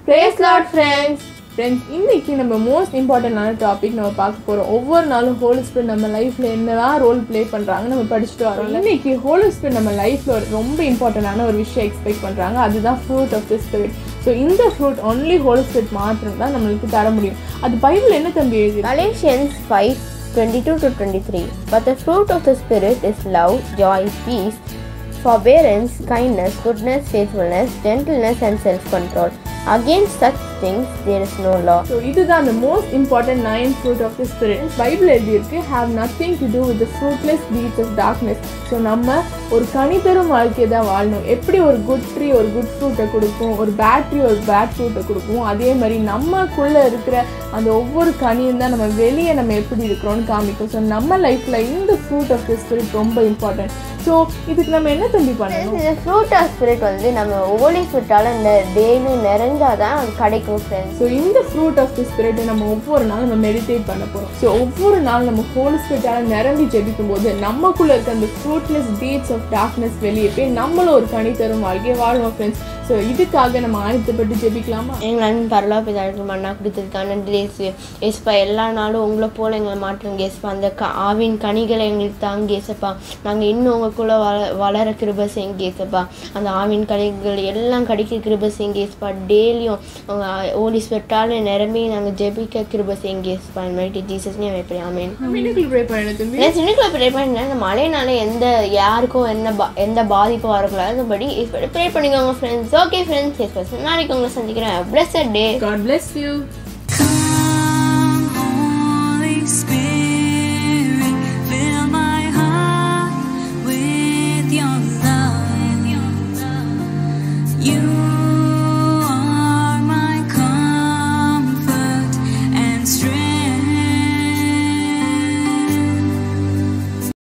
Brace lot friends friends இன்னைக்கு நம்ம most இம்பார்ட்டண்டான டாபிக் நம்ம பார்க்க போகிறோம் ஒவ்வொரு நாளும் ஹோலி ஸ்பிரிட் நம்ம லைஃப்பில் என்னதான் ரோல் ப்ளே பண்ணுறாங்க நம்ம படிச்சுட்டு வரோம் இன்னைக்கு ஹோலி ஸ்பிரிட் நம்ம லைஃப்பில் ஒரு ரொம்ப இம்பார்ட்டண்டான ஒரு விஷயம் எக்ஸ்பெக்ட் பண்ணுறாங்க அதுதான் fruit of the spirit so இந்த ஃப்ரூட் ஒன்லி ஹோலி ஸ்பிரிட் மாத்திரம் தான் நம்மளுக்கு தர முடியும் அது பைபிள் என்ன தம்பி எழுதி Galatians 5 22 to 23. But the fruit of the Spirit is love, joy, peace, forbearance, kindness, goodness, faithfulness, gentleness, and self control. Against such things there is no law. So இதுதான் அந்த most important nine fruit of the spirit Bible எழுதியிருக்கு have nothing to do with fruitless deeds of darkness so நம்ம ஒரு கனிதரும் வாழ்க்கையை தான் வாழணும் எப்படி ஒரு குட் ட்ரீ ஒரு குட் ஃப்ரூட்டை கொடுக்கும் ஒரு பேட் ட்ரீ ஒரு பேட் ஃப்ரூட்டை கொடுக்கும் அதே மாதிரி நம்மக்குள்ளே இருக்கிற அந்த ஒவ்வொரு கனியும் தான் நம்ம வெளியே நம்ம எப்படி இருக்கிறோம்னு காமிக்கும் ஸோ நம்ம லைஃப்பில் இந்த ஃப்ரூட் ஆஃப் தி ஸ்பிரிட் ரொம்ப இம்பார்ட்டன்ட் ஸோ இதுக்கு நம்ம என்ன தம்பி பண்ணணும் இந்த ஃப்ரூட் ஆஃப் ஸ்பிரிட் வந்து நம்ம ஓலி ஸ்பிரிட்டால் இந்த டெய்லி நிறைஞ்சாதான் அது கிடைக்கும் ஃப்ரெண்ட்ஸ் ஸோ இந்த ஃப்ரூட் ஆஃப் தி ஸ்பிரிட்டை நம்ம ஒவ்வொரு நாள் நம்ம மெடிடேட் பண்ண போகிறோம் ஸோ ஒவ்வொரு நாள் நம்ம ஹோல் ஸ்பிரிட்டால் நிரம்பி ஜெபிக்கும் போது நமக்குள்ள இருக்க அந்த ஃப்ரூட்லெஸ் டீட்ஸ் ஆஃப் டார்க்னஸ் வெளியே போய் நம்மளும் ஒரு கனி தரும் வாழ்க்கையை வாழ்வோம் ஃப்ரெண்ட்ஸ் ஸோ இதுக்காக நம்ம ஆயத்தப்பட்டு ஜெபிக்கலாமா எங்களால் பரலா பிதாவுக்கு மண்ணா கொடுத்ததுக்கான நன்றி இயேசு ஏசப்பா எல்லா நாளும் உங்களை போல எங்களை மாற்றுங்க ஏசப்பா அந்த க ஆவின் கனிகளை எங்களுக்கு தாங்க ஏசப்பா நாங்கள் இன்னும் உங்களுக்குள்ளே வள வளர கிருப செய்யுங்க ஏசப்பா அந்த ஆவின் கனிகள் எல்லாம் கிடைக்க கிருப செய்யுங்க ஏசப்பா டெய்லியும் உங்கள் ஓலி ஸ்வெட்டால் நிரம்பி நாங்கள் ஜெபிக்க கிருப செய்யுங்க ஏசப்பா இந்த மாதிரி ஜீசஸ்னே வைப்பேன் ஆமேன் நம்ம இன்னைக்கு ப்ரே பண்ண தம்பி நான் சின்னக்குள்ள ப்ரே பண்ணேன் இந்த மழைனால எந்த யாருக்கும் என்ன பா எந்த பாதிப்பும் வரக்கூடாதுபடி ப்ரே பண்ணிக்கோங்க ஃப்ரெண்ட்ஸ் ஓகே ஃப்ரெண்ட்ஸ் எஸ் நாளைக்கு உங்களை சந்திக்கிறேன் blessed day God bless you Come, Holy Spirit.